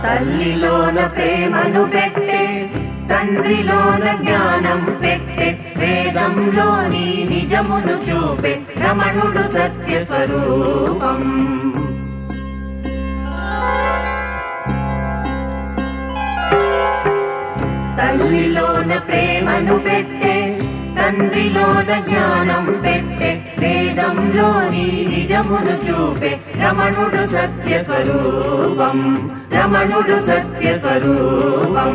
తల్లిలోన ప్రేమను పెట్టే తండ్రిలోన జ్ఞానం పెట్టే వేదంలోని నిజమును చూపే రమణుడు సత్య స్వరూపం తల్లిలోన ప్రేమను పెట్టే తండ్రిలోన జ్ఞానం పెట్టే వేదంలోని నిజమును చూపే రమణుడు సత్య స్వరూపం రమణుడు సత్య స్వరూపం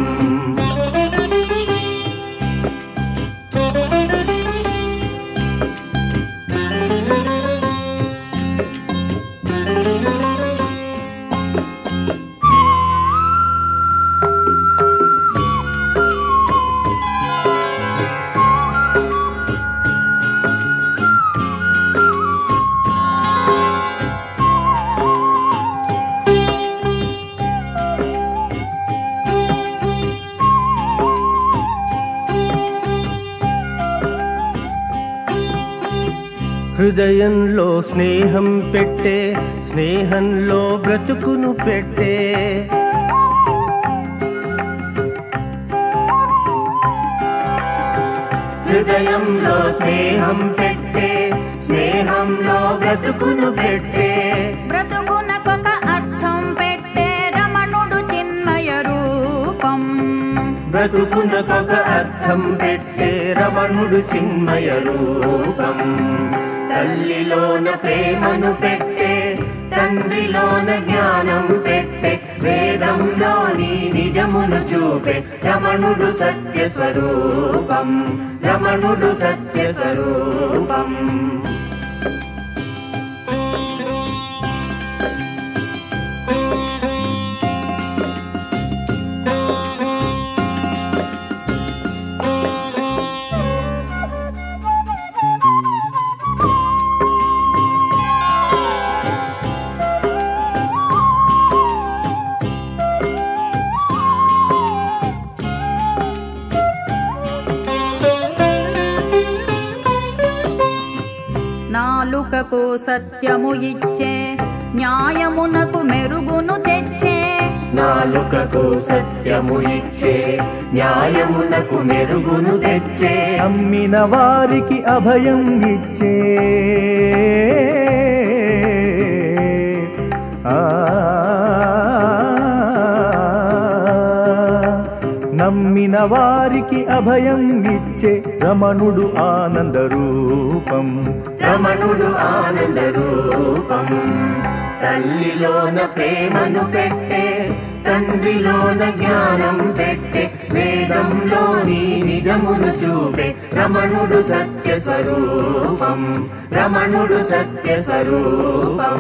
హృదయంలో స్నేహం పెట్టే స్నేహంలో బ్రతుకును పెట్టే హృదయంలో స్నేహం పెట్టే స్నేహంలో బ్రతుకును పెట్టే బ్రతుకునకొక అర్థం పెట్టే రమణుడు చిన్మయ రూపం బ్రతుకునకొక అర్థం పెట్టే రమణుడు చిన్మయ రూపం తల్లిలోన ప్రేమను పెట్టే తండ్రిలోన జ్ఞానం పెట్టే వేదంలోని నిజమును చూపే రమణుడు సత్య స్వరూపం రమణుడు సత్య స్వరూపం నాలుకకు సత్యము ఇచ్చే న్యాయమునకు మెరుగును తెచ్చే నాలుకకు సత్యము ఇచ్చే న్యాయమునకు మెరుగును తెచ్చే అమ్మిన వారికి అభయం ఇచ్చే ఆ, నమ్మిన వారికి అభయం ఇచ్చే రమణుడు ఆనంద రూపం రమణుడు ఆనంద రూపం తల్లిలోన ప్రేమను పెట్టే తండ్రిలోన జ్ఞానం పెట్టే వేదంలోని నిజమును చూపే రమణుడు సత్య స్వరూపం రమణుడు సత్య స్వరూపం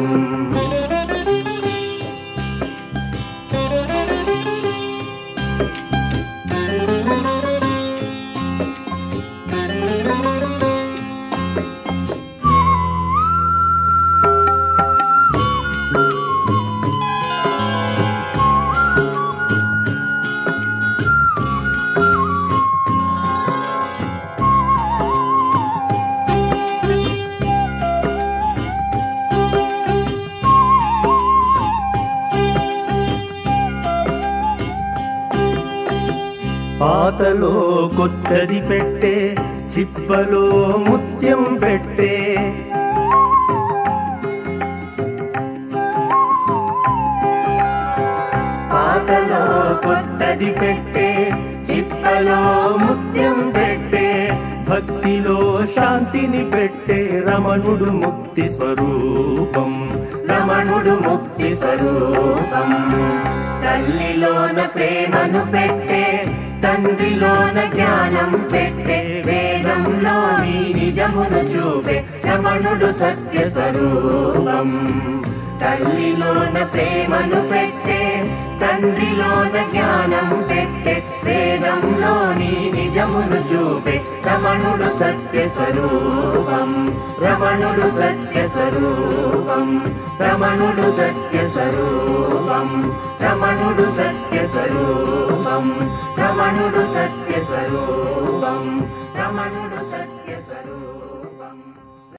పాతలో కొత్తది పెట్టే చిప్పలో ముత్యం పెట్టే పాతలో కొత్తది పెట్టే చిప్పలో ముత్యం పెట్టే భక్తిలో శాంతిని పెట్టే రమణుడు ముక్తి స్వరూపం రమణుడు ముక్తి స్వరూపం తల్లిలోన ప్రేమను పెట్టే తండ్రిలోన జ్ఞానం పెట్టే వేదంలోని నిజమును చూపే రమణుడు సత్య స్వరూపం తల్లిలోన ప్రేమను పెట్టే తండ్రిలోన జ్ఞానం పెట్టే వేదంలోని నిజమును చూపే రమణుడు సత్య స్వరూపం రమణుడు సత్య స్వరూపం రమణుడు సత్య స్వరూపం రమణుడు సత్య స్వరూపం రమణుడు సత్య స్వరూపం